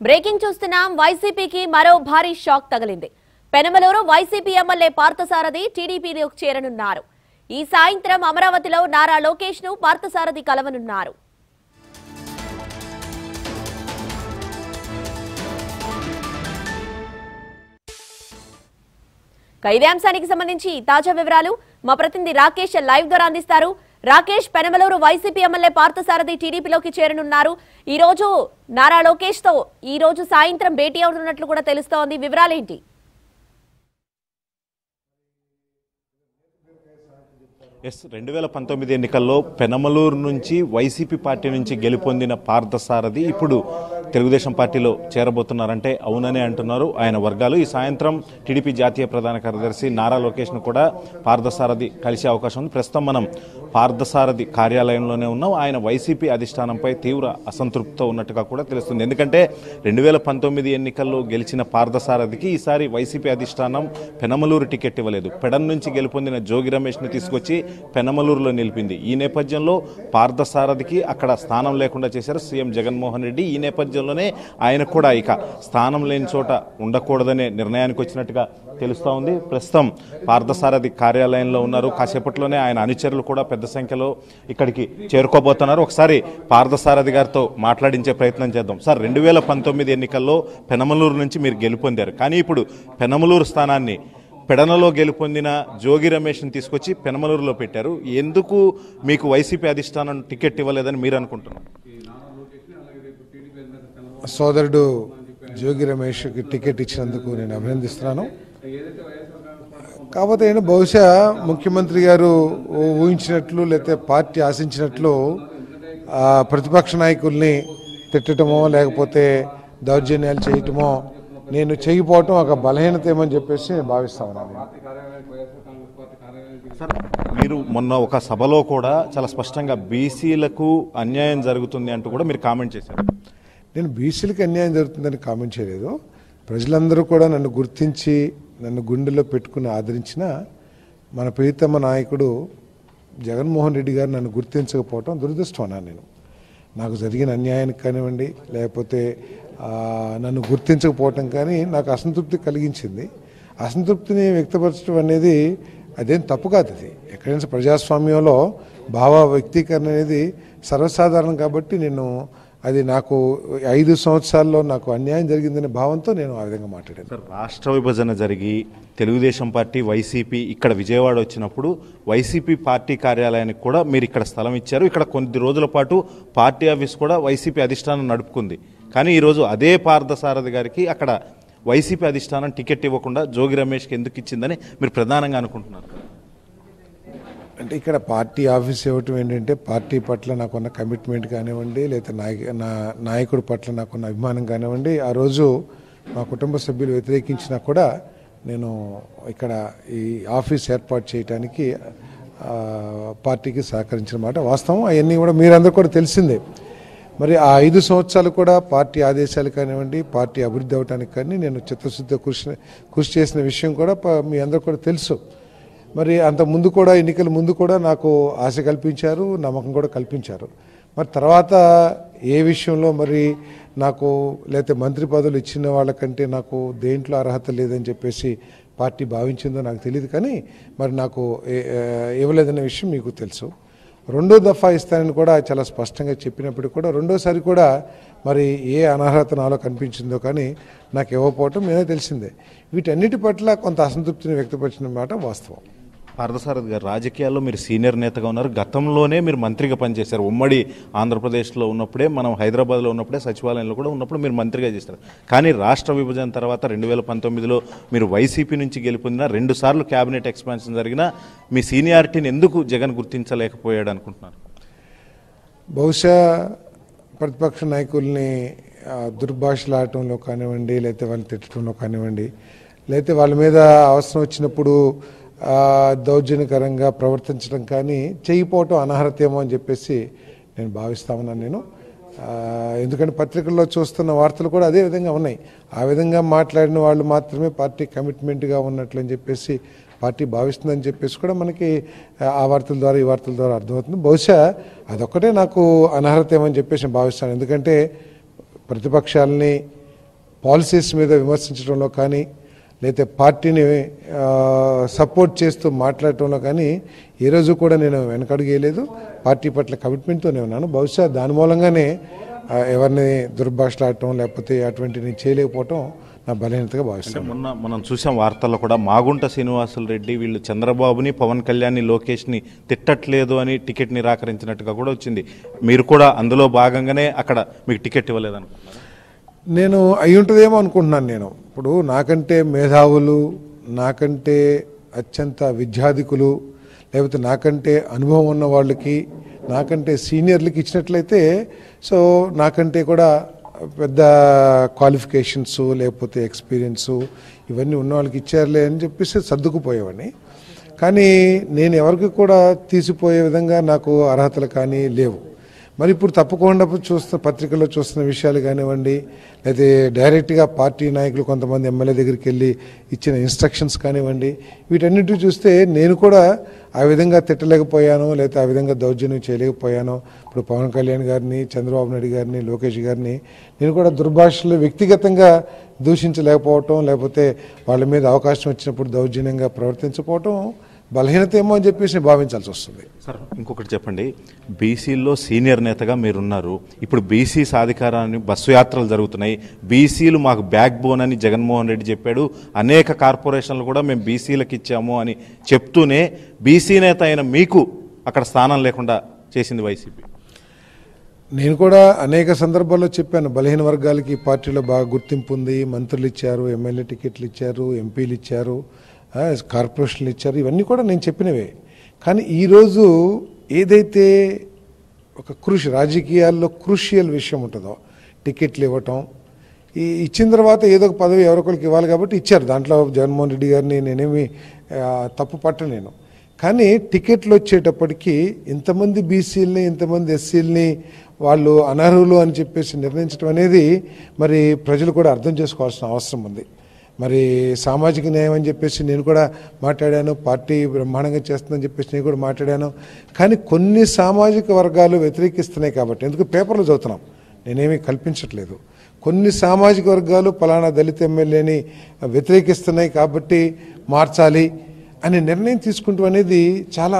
Breaking చూస్తున్నాం వైసీపీకి మరో భారీ షాక్ తగిలింది పెనమలూరు వైసీపీ ఎమ్మెల్యే పార్థసారథి టీడీపీలోకి చేరనున్నారు ఈ సాయంత్రం అమరావతిలో నారా లోకేష్ ను పార్థసారథి కలవనున్నారు ఇక ఇదే అంశానికి సంబంధించి తాజా వివరాలు మా ప్రతినిధి రాకేష్ లైవ్ ద్వారా అందిస్తారు రాకేష్ పెనమలూరు వైసీపీ ఎమ్మెల్యే పార్థసారథి టీడీపీలోకి చేరనున్నారు ఈ రోజు నారా లోకేష్ తో ఈ రోజు సాయంత్రం భేటీ అవుతున్నట్లు కూడా తెలుస్తోంది వివరాలేంటి ఎస్ రెండు వేల పంతొమ్మిది ఎన్నికల్లో పెనమలూరు నుంచి వైసీపీ పార్టీ నుంచి గెలుపొందిన పార్థసారథి ఇప్పుడు తెలుగుదేశం పార్టీలో చేరబోతున్నారంటే అవుననే అంటున్నారు ఆయన వర్గాలు ఈ సాయంత్రం టీడీపీ జాతీయ ప్రధాన కార్యదర్శి నారా లోకేష్ను కూడా పార్థసారథి కలిసే అవకాశం ఉంది ప్రస్తుతం మనం పార్థసారథి కార్యాలయంలోనే ఉన్నాం ఆయన వైసీపీ అధిష్టానంపై తీవ్ర అసంతృప్తితో ఉన్నట్టుగా కూడా తెలుస్తుంది ఎందుకంటే రెండు వేల పంతొమ్మిది ఎన్నికల్లో గెలిచిన పార్థసారథికి ఈసారి వైసీపీ అధిష్టానం పెనమలూరు టికెట్ ఇవ్వలేదు పెడన్ నుంచి గెలుపొందిన జోగి రమేష్ని తీసుకొచ్చి పెనమలూరులో నిలిపింది ఈ నేపథ్యంలో పార్థసారథికి అక్కడ స్థానం లేకుండా చేశారు సీఎం జగన్మోహన్ రెడ్డి ఈ నేపథ్యంలోనే ఆయన కూడా ఇక స్థానం లేని చోట ఉండకూడదనే నిర్ణయానికి వచ్చినట్టుగా తెలుస్తూ ఉంది ప్రస్తుతం పార్థసారథి కార్యాలయంలో ఉన్నారు కాసేపట్లోనే ఆయన అనుచరులు కూడా పెద్ద సంఖ్యలో ఇక్కడికి చేరుకోబోతున్నారు ఒకసారి పార్థసారథి గారితో మాట్లాడించే ప్రయత్నం చేద్దాం సార్ రెండు వేల పంతొమ్మిది ఎన్నికల్లో పెనమలూరు నుంచి మీరు గెలుపొందారు కానీ ఇప్పుడు పెనమలూరు స్థానాన్ని పెడనలో గెలుపొందిన జోగి రమేష్ని తీసుకొచ్చి పెనమలూరులో పెట్టారు ఎందుకు మీకు వైసీపీ అధిష్టానం టికెట్ ఇవ్వలేదని మీరు అనుకుంటున్నారు సోదరుడు జోగి రమేష్కి టికెట్ ఇచ్చినందుకు నేను అభినందిస్తున్నాను కాకపోతే ఏంటంటే బహుశా ముఖ్యమంత్రి గారు ఊహించినట్లు లేకపోతే పార్టీ ఆశించినట్లు ఆ, ప్రతిపక్ష నాయకుల్ని తిట్టడమో లేకపోతే దౌర్జన్యాలు చేయటమో నేను చేయకపోవటం ఒక బలహీనత ఏమని చెప్పేసి నేను భావిస్తా ఉన్నాను నేను. సార్ మీరు మొన్న ఒక సభలో కూడా చాలా స్పష్టంగా బీసీలకు అన్యాయం జరుగుతుంది అంటూ కూడా మీరు కామెంట్ చేశారు నేను బీసీలకు అన్యాయం జరుగుతుందని కామెంట్ చేయలేదు ప్రజలందరూ కూడా నన్ను గుర్తించి నన్ను గుండెలో పెట్టుకుని ఆదరించిన మన ప్రీతమ నాయకుడు జగన్మోహన్ రెడ్డి గారు నన్ను గుర్తించకపోవటం దురదృష్టం అన్నాను నేను నాకు జరిగిన అన్యాయానికి కానివ్వండి లేకపోతే ఆ, నన్ను గుర్తించకపోవటం కానీ నాకు అసంతృప్తి కలిగించింది అసంతృప్తిని వ్యక్తపరచడం అనేది అదేం తప్పు కాదు అది ఎక్కడైనా ప్రజాస్వామ్యంలో భావ వ్యక్తీకరణ అనేది సర్వసాధారణం కాబట్టి నేను అది నాకు ఐదు సంవత్సరాల్లో నాకు అన్యాయం జరిగిందనే భావంతో నేను ఆ విధంగా మాట్లాడాను సార్ రాష్ట్ర విభజన జరిగి తెలుగుదేశం పార్టీ వైసీపీ ఇక్కడ విజయవాడ వచ్చినప్పుడు వైసీపీ పార్టీ కార్యాలయానికి కూడా మీరు ఇక్కడ స్థలం ఇచ్చారు ఇక్కడ కొద్ది రోజుల పాటు పార్టీ ఆఫీస్ కూడా వైసీపీ అధిష్టానం నడుపుకుంది కానీ ఈరోజు అదే పార్థసారథి గారికి అక్కడ వైసీపీ అధిష్టానం టికెట్ ఇవ్వకుండా జోగి రమేష్కి ఎందుకు ఇచ్చిందని మీరు ప్రధానంగా అనుకుంటున్నారు అంటే ఇక్కడ పార్టీ ఆఫీస్ ఇవ్వటం ఏంటంటే పార్టీ పట్ల నాకున్న కమిట్మెంట్ కానివ్వండి లేదా నాయక నా నాయకుడి పట్ల నాకున్న అభిమానం కానివ్వండి ఆ రోజు మా కుటుంబ సభ్యులు వ్యతిరేకించినా కూడా నేను ఇక్కడ ఈ ఆఫీస్ ఏర్పాటు చేయడానికి ఆ, పార్టీకి సహకరించిన మాట వాస్తవం అవన్నీ కూడా మీరందరూ కూడా తెలిసిందే మరి ఆ ఐదు సంవత్సరాలు కూడా పార్టీ ఆదేశాలు కానివ్వండి పార్టీ అభివృద్ధి అవడానికి కానీ నేను చిత్తశుద్ధి కృషి కృషి చేసిన విషయం కూడా ప- మీ అందరూ కూడా తెలుసు మరి అంత ముందు కూడా ఎన్నికల ముందు కూడా నాకు ఆశ కల్పించారు నమ్మకం కూడా కల్పించారు మరి తర్వాత ఏ విషయంలో మరి నాకు లేకపోతే మంత్రి పదవులు ఇచ్చిన వాళ్ళకంటే నాకు దేంట్లో అర్హత లేదని చెప్పేసి పార్టీ భావించిందో నాకు తెలియదు కానీ మరి నాకు ఏ- ఏ- ఇవ్వలేదనే విషయం మీకు తెలుసు రెండో దఫా ఇస్తానని కూడా చాలా స్పష్టంగా చెప్పినప్పుడు కూడా రెండోసారి కూడా మరి ఏ అనర్హత నాలో కనిపించిందో కానీ నాకు ఇవ్వకపోవటం నేనే తెలిసిందే వీటన్నిటి పట్ల కొంత అసంతృప్తిని వ్యక్తపరిచిన మాట వాస్తవం పార్థసారథి గారు రాజకీయాల్లో మీరు సీనియర్ నేతగా ఉన్నారు గతంలోనే మీరు మంత్రిగా పనిచేశారు ఉమ్మడి ఆంధ్రప్రదేశ్లో ఉన్నప్పుడే మనం హైదరాబాద్లో ఉన్నప్పుడే సచివాలయంలో కూడా ఉన్నప్పుడు మీరు మంత్రిగా చేశారు కానీ రాష్ట్ర విభజన తర్వాత రెండు వేల పంతొమ్మిదిలో మీరు వైసీపీ నుంచి గెలుపొందిన రెండు సార్లు క్యాబినెట్ ఎక్స్పాన్షన్ జరిగిన మీ సీనియారిటీని ఎందుకు జగన్ గుర్తించలేకపోయాడు అనుకుంటున్నారు బహుశా ప్రతిపక్ష నాయకుల్ని ఆ, దుర్భాషలాడటంలో కానివ్వండి లేకపోతే వాళ్ళని తిట్టడంలో కానివ్వండి లేకపోతే వాళ్ళ మీద అవసరం వచ్చినప్పుడు ఆ, దౌర్జన్యకరంగా ప్రవర్తించడం కానీ చేయకపోవటం అనర్హత ఏమో అని చెప్పేసి నేను భావిస్తా ఉన్నాను నేను ఆ, ఎందుకంటే పత్రికల్లో చూస్తున్న వార్తలు కూడా అదే విధంగా ఉన్నాయి ఆ విధంగా మాట్లాడిన వాళ్ళు మాత్రమే పార్టీ కమిట్మెంట్గా ఉన్నట్లు అని చెప్పేసి పార్టీ భావిస్తుందని చెప్పేసి కూడా మనకి ఆ, ఆ వార్తల ద్వారా ఈ వార్తల ద్వారా అర్థమవుతుంది బహుశా అదొక్కటే నాకు అనర్హత ఏమని చెప్పేసి నేను భావిస్తాను ఎందుకంటే ప్రతిపక్షాలని పాలసీస్ మీద విమర్శించడంలో కానీ లేకపోతే పార్టీని ఆ, సపోర్ట్ చేస్తూ మాట్లాడటంలో కానీ ఏ రోజు కూడా నేను వెనకడుగు వేయలేదు పార్టీ పట్ల కమిట్మెంట్తోనే ఉన్నాను బహుశా దాని మూలంగానే ఆ, ఎవరిని దుర్భాషలాడటం లేకపోతే అటువంటివి చేయలేకపోవటం నా బలహీనతగా భావిస్తాను మొన్న మనం చూసాం వార్తల్లో కూడా మాగుంట శ్రీనివాసులు రెడ్డి వీళ్ళు చంద్రబాబుని పవన్ కళ్యాణ్ని లోకేష్ని తిట్టట్లేదు అని టికెట్ నిరాకరించినట్టుగా కూడా వచ్చింది మీరు కూడా అందులో భాగంగానే అక్కడ మీకు టికెట్ ఇవ్వలేదనుకుంటున్నారు నేను అయి ఉంటుందేమో అనుకుంటున్నాను నేను ఇప్పుడు నాకంటే మేధావులు నాకంటే అత్యంత విద్యాధికులు లేకపోతే నాకంటే అనుభవం ఉన్న వాళ్ళకి నాకంటే సీనియర్లకి ఇచ్చినట్లయితే సో నాకంటే కూడా పెద్ద క్వాలిఫికేషన్స్ లేకపోతే ఎక్స్పీరియన్సు ఇవన్నీ ఉన్న వాళ్ళకి ఇచ్చారులే అని చెప్పేసి సర్దుకుపోయేవాడిని కానీ నేను ఎవరికి కూడా తీసిపోయే విధంగా నాకు అర్హతలు కానీ లేవు మరి ఇప్పుడు తప్పకుండా చూస్తున్న పత్రికల్లో చూస్తున్న విషయాలు కానివ్వండి లేదా డైరెక్ట్గా పార్టీ నాయకులు కొంతమంది ఎమ్మెల్యే దగ్గరికి వెళ్ళి ఇచ్చిన ఇన్స్ట్రక్షన్స్ కానివ్వండి వీటన్నిటి చూస్తే నేను కూడా ఆ విధంగా తిట్టలేకపోయాను లేదా ఆ విధంగా దౌర్జన్యం చేయలేకపోయాను ఇప్పుడు పవన్ కళ్యాణ్ గారిని చంద్రబాబు నాయుడు గారిని లోకేష్ గారిని నేను కూడా దుర్భాషలు వ్యక్తిగతంగా దూషించలేకపోవటం లేకపోతే వాళ్ళ మీద అవకాశం వచ్చినప్పుడు దౌర్జన్యంగా ప్రవర్తించకపోవటం బలహీనత ఏమో అని చెప్పేసి భావించాల్సి వస్తుంది సార్ ఇంకొకటి చెప్పండి బీసీల్లో సీనియర్ నేతగా మీరున్నారు ఇప్పుడు బీసీ సాధికారాన్ని బస్సు యాత్రలు జరుగుతున్నాయి బీసీలు మాకు బ్యాక్ బోన్ అని జగన్మోహన్ రెడ్డి చెప్పాడు అనేక కార్పొరేషన్లు కూడా మేము బీసీలకు ఇచ్చాము అని చెప్తూనే బీసీ నేత అయిన మీకు అక్కడ స్థానం లేకుండా చేసింది వైసీపీ నేను కూడా అనేక సందర్భాల్లో చెప్పాను బలహీన వర్గాలకి ఈ పార్టీలో బాగా గుర్తింపు ఉంది మంత్రులు ఇచ్చారు ఎమ్మెల్యే టికెట్లు ఇచ్చారు ఎంపీలు ఇచ్చారు ఆ, కార్పొరేషన్లు ఇచ్చారు ఇవన్నీ కూడా నేను చెప్పినవే కానీ ఈరోజు ఏదైతే ఒక కృషి రాజకీయాల్లో క్రూషియల్ విషయం ఉంటుందో టికెట్లు ఇవ్వటం ఈ ఇచ్చిన తర్వాత ఏదో ఒక పదవి ఎవరికొకరికి ఇవ్వాలి కాబట్టి ఇచ్చారు దాంట్లో జగన్మోహన్ రెడ్డి గారిని నేనేమి ఆ, తప్పు పట్ట నేను కానీ టికెట్లు వచ్చేటప్పటికి ఇంతమంది బీసీలని ఇంతమంది ఎస్సీలని వాళ్ళు అనర్హులు అని చెప్పేసి నిర్ణయించడం అనేది మరి ప్రజలు కూడా అర్థం చేసుకోవాల్సిన అవసరం ఉంది మరి సామాజిక న్యాయం అని చెప్పేసి నేను కూడా మాట్లాడాను పార్టీ బ్రహ్మాండంగా చేస్తుందని చెప్పేసి నేను కూడా మాట్లాడాను కానీ కొన్ని సామాజిక వర్గాలు వ్యతిరేకిస్తున్నాయి కాబట్టి ఎందుకు పేపర్లు చదువుతున్నాం నేనేమీ కల్పించట్లేదు కొన్ని సామాజిక వర్గాలు పలానా దళిత ఎమ్మెల్యేని వ్యతిరేకిస్తున్నాయి కాబట్టి మార్చాలి అనే నిర్ణయం తీసుకుంటూ అనేది చాలా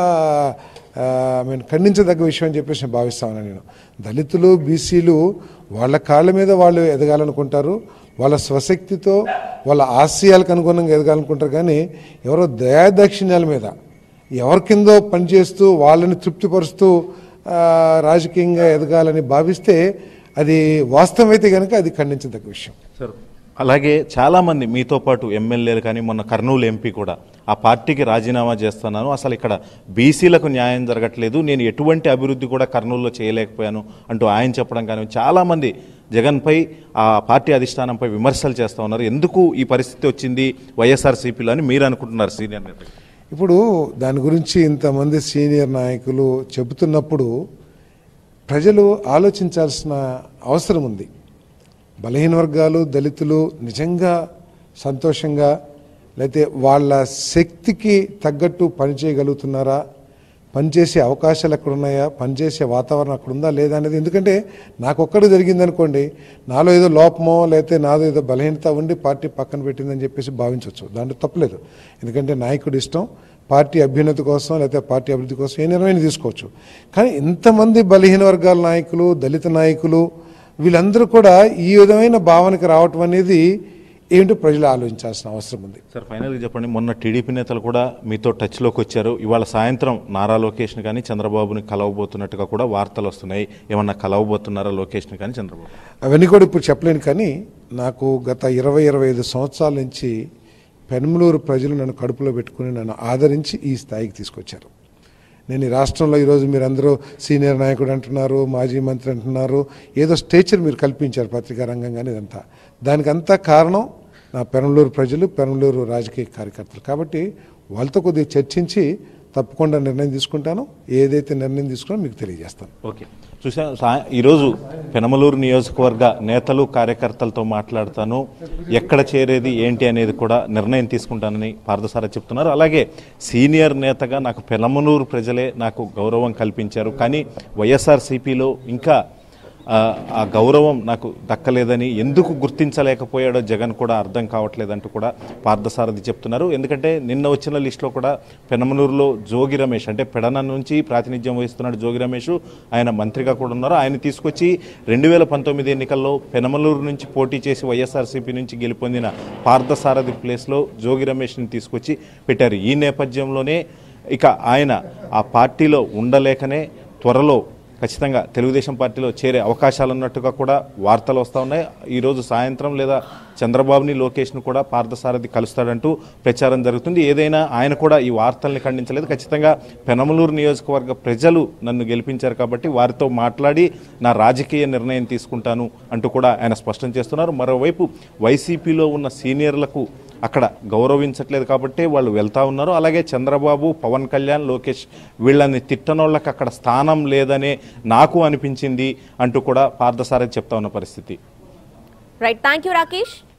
మీన్ ఖండించదగ్గ విషయం అని చెప్పేసి నేను భావిస్తా ఉన్నాను నేను దళితులు బీసీలు వాళ్ళ కాళ్ళ మీద వాళ్ళు ఎదగాలనుకుంటారు వాళ్ళ స్వశక్తితో వాళ్ళ ఆశయాలకు అనుగుణంగా ఎదగాలనుకుంటారు కానీ ఎవరో దయాదాక్షిణ్యాల మీద ఎవరి కిందో పనిచేస్తూ వాళ్ళని తృప్తిపరుస్తూ ఆ, రాజకీయంగా ఎదగాలని భావిస్తే అది వాస్తవమైతే కనుక అది ఖండించదగ్గ విషయం సార్ అలాగే చాలామంది మీతో పాటు ఎమ్మెల్యేలు కానీ మొన్న కర్నూలు ఎంపీ కూడా ఆ పార్టీకి రాజీనామా చేస్తున్నాను అసలు ఇక్కడ బీసీలకు న్యాయం జరగట్లేదు నేను ఎటువంటి అభివృద్ధి కూడా కర్నూలులో చేయలేకపోయాను అంటూ ఆయన చెప్పడం కానీ చాలామంది జగన్పై ఆ పార్టీ అధిష్టానంపై విమర్శలు చేస్తూ ఉన్నారు ఎందుకు ఈ పరిస్థితి వచ్చింది వైఎస్ఆర్సీపీలో అని మీరు అనుకుంటున్నారు సీనియర్ నేత ఇప్పుడు దాని గురించి ఇంతమంది సీనియర్ నాయకులు చెబుతున్నప్పుడు ప్రజలు ఆలోచించాల్సిన అవసరం ఉంది బలహీన వర్గాలు దళితులు నిజంగా సంతోషంగా లేకపోతే వాళ్ళ శక్తికి తగ్గట్టు పనిచేయగలుగుతున్నారా పనిచేసే అవకాశాలు ఎక్కడ ఉన్నాయా పనిచేసే వాతావరణం అక్కడ ఉందా లేదా అనేది ఎందుకంటే నాకు ఒక్కడు జరిగిందనుకోండి నాలో ఏదో లోపమో లేకపోతే నాదో ఏదో బలహీనత ఉండి పార్టీ పక్కన పెట్టిందని చెప్పేసి భావించవచ్చు దాంట్లో తప్పలేదు ఎందుకంటే నాయకుడి ఇష్టం పార్టీ అభ్యున్నతి కోసం లేకపోతే పార్టీ అభివృద్ధి కోసం ఏ నిర్ణయం తీసుకోవచ్చు కానీ ఇంతమంది బలహీన వర్గాల నాయకులు దళిత నాయకులు వీళ్ళందరూ కూడా ఈ విధమైన భావనకి రావటం అనేది ఏంటో ప్రజలు ఆలోచించాల్సిన అవసరం ఉంది సార్ ఫైనల్గా చెప్పండి మొన్న టీడీపీ నేతలు కూడా మీతో టచ్లోకి వచ్చారు ఇవాళ సాయంత్రం నారా లోకేష్ని కానీ చంద్రబాబుని కలవబోతున్నట్టుగా కూడా వార్తలు వస్తున్నాయి ఏమన్నా కలవబోతున్నారా లోకేష్ని కానీ చంద్రబాబు అవన్నీ కూడా ఇప్పుడు చెప్పలేను కానీ నాకు గత ఇరవై ఇరవై ఐదు సంవత్సరాల నుంచి పెనమలూరు ప్రజలు నన్ను కడుపులో పెట్టుకుని నన్ను ఆదరించి ఈ స్థాయికి తీసుకొచ్చారు నేను ఈ రాష్ట్రంలో ఈరోజు మీరు అందరూ సీనియర్ నాయకుడు అంటున్నారు మాజీ మంత్రి అంటున్నారు ఏదో స్టేచర్ మీరు కల్పించారు పత్రికా రంగం కానీ ఇదంతా దానికంతా కారణం నా పెనమలూరు ప్రజలు పెనమలూరు రాజకీయ కార్యకర్తలు కాబట్టి వాళ్ళతో కొద్దిగా చర్చించి తప్పకుండా నిర్ణయం తీసుకుంటాను ఏదైతే నిర్ణయం తీసుకున్నా మీకు తెలియజేస్తాను ఓకే చూసా సా- ఈరోజు పెనమలూరు నియోజకవర్గ నేతలు కార్యకర్తలతో మాట్లాడతాను ఎక్కడ చేరేది ఏంటి అనేది కూడా నిర్ణయం తీసుకుంటానని పార్థసార చెప్తున్నారు అలాగే సీనియర్ నేతగా నాకు పెనమలూరు ప్రజలే నాకు గౌరవం కల్పించారు కానీ వైఎస్ఆర్సీపీలో ఇంకా ఆ, ఆ గౌరవం నాకు దక్కలేదని ఎందుకు గుర్తించలేకపోయాడో జగన్ కూడా అర్థం కావట్లేదంటూ కూడా పార్థసారథి చెప్తున్నారు ఎందుకంటే నిన్న వచ్చిన లిస్టులో కూడా పెనమలూరులో జోగి రమేష్ అంటే పెడన నుంచి ప్రాతినిధ్యం వహిస్తున్నాడు జోగి రమేష్ ఆయన మంత్రిగా కూడా ఉన్నారు ఆయన తీసుకొచ్చి రెండు వేల పంతొమ్మిది ఎన్నికల్లో పెనమలూరు నుంచి పోటీ చేసి వైఎస్ఆర్సీపీ నుంచి గెలుపొందిన పార్థసారథి ప్లేస్లో జోగి రమేష్ని తీసుకొచ్చి పెట్టారు ఈ నేపథ్యంలోనే ఇక ఆయన ఆ పార్టీలో ఉండలేకనే త్వరలో ఖచ్చితంగా తెలుగుదేశం పార్టీలో చేరే అవకాశాలు ఉన్నట్టుగా కూడా వార్తలు వస్తూ ఉన్నాయి ఈరోజు సాయంత్రం లేదా చంద్రబాబుని లోకేష్ను కూడా పార్థసారథి కలుస్తాడంటూ ప్రచారం జరుగుతుంది ఏదైనా ఆయన కూడా ఈ వార్తల్ని ఖండించలేదు ఖచ్చితంగా పెనమలూరు నియోజకవర్గ ప్రజలు నన్ను గెలిపించారు కాబట్టి వారితో మాట్లాడి నా రాజకీయ నిర్ణయం తీసుకుంటాను అంటూ కూడా ఆయన స్పష్టం చేస్తున్నారు మరోవైపు వైసీపీలో ఉన్న సీనియర్లకు అక్కడ గౌరవించట్లేదు కాబట్టి వాళ్ళు వెళ్తా ఉన్నారు అలాగే చంద్రబాబు పవన్ కళ్యాణ్ లోకేష్ వీళ్ళని తిట్టనోళ్ళకి అక్కడ స్థానం లేదనే నాకు అనిపించింది అంటూ కూడా పార్థసారథి చెప్తా ఉన్న పరిస్థితి రైట్ థ్యాంక్ యూ రాకేష్